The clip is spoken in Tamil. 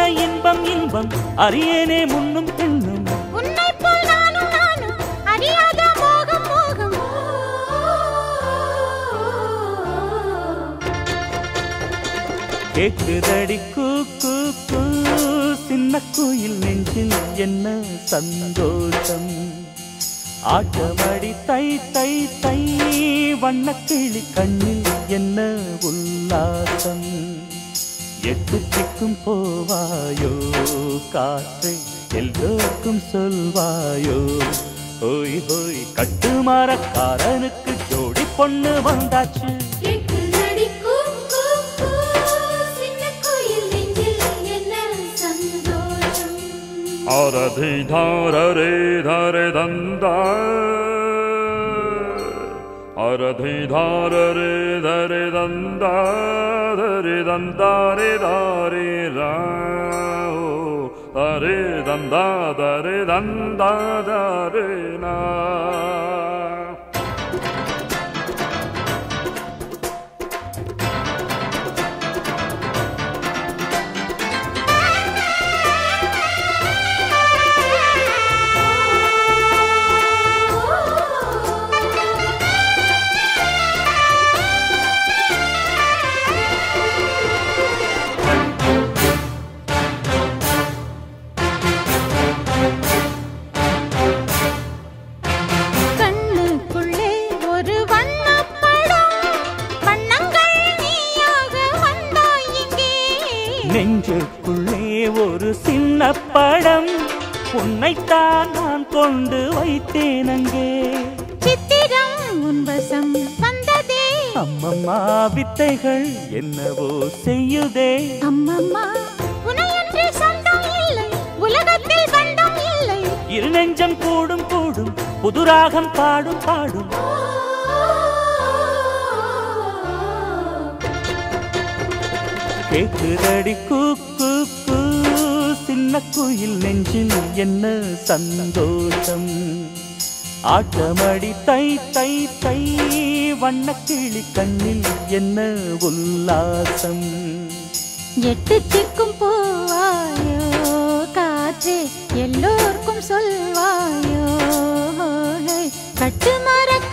இன்பம் இன்பம் அறியேனே முன்னும் பின்னும் உன்னைப் போல் நானும் நானும் அறியாத மோகம் மோகம் கேக்குதடி கூ கூ கூ சின்ன குயில் நெஞ்சில் என்ன சந்தோஷம் ஆட்டமடி தை தை தை வண்ணக்கிளி கண்ணில் என்ன உல்லாசம் எட்டு திக்கும் போவாயோ காற்றை எல்லோருக்கும் சொல்வாயோ ஹோய் ஹோய் கட்டுமரக்காரனுக்கு ஜோடி பொண்ணு வந்தாச்சு கேக்குதடி கூ கூ கூ சின்ன குயில் நெஞ்சில் என்ன சந்தோஷம் அரதி தாரரே தரே தந்தா அரதி தாரரே தரே தந்தா தரே தந்தாரே தாரே ரா தரே தந்தா தரே தந்தா தரே நா கண்ணுக்குள்ளே ஒரு வண்ணப்படம் வண்ணங்கள் நீயாக வந்தாய் இங்கே நெஞ்சுக்குள்ளே ஒரு சின்ன படம் உன்னைத்தான் நான் கொண்டு வைத்தேன் அங்கே சித்திரம் உன் வசம் வந்ததே அம்மம்மா வித்தைகள் என்னவோ செய்யுதே அம்மம்மா உனையன்றி சொந்தம் இல்லை உலகத்தில் பந்தம் இல்லை இரு நெஞ்சம் கூடும் கூடும் புதுராகம் பாடும் பாடும் கேக்குதடி கூ கூ கூ சின்ன குயில் நெஞ்சில் என்ன சந்தோஷம் ஆட்டமடி தை தை தை வண்ணக்கிளி கண்ணில் என்ன உல்லாசம் எட்டு திக்கும் போவாயோ காற்றே எல்லோருக்கும் சொல்வாயோ கட்டுமர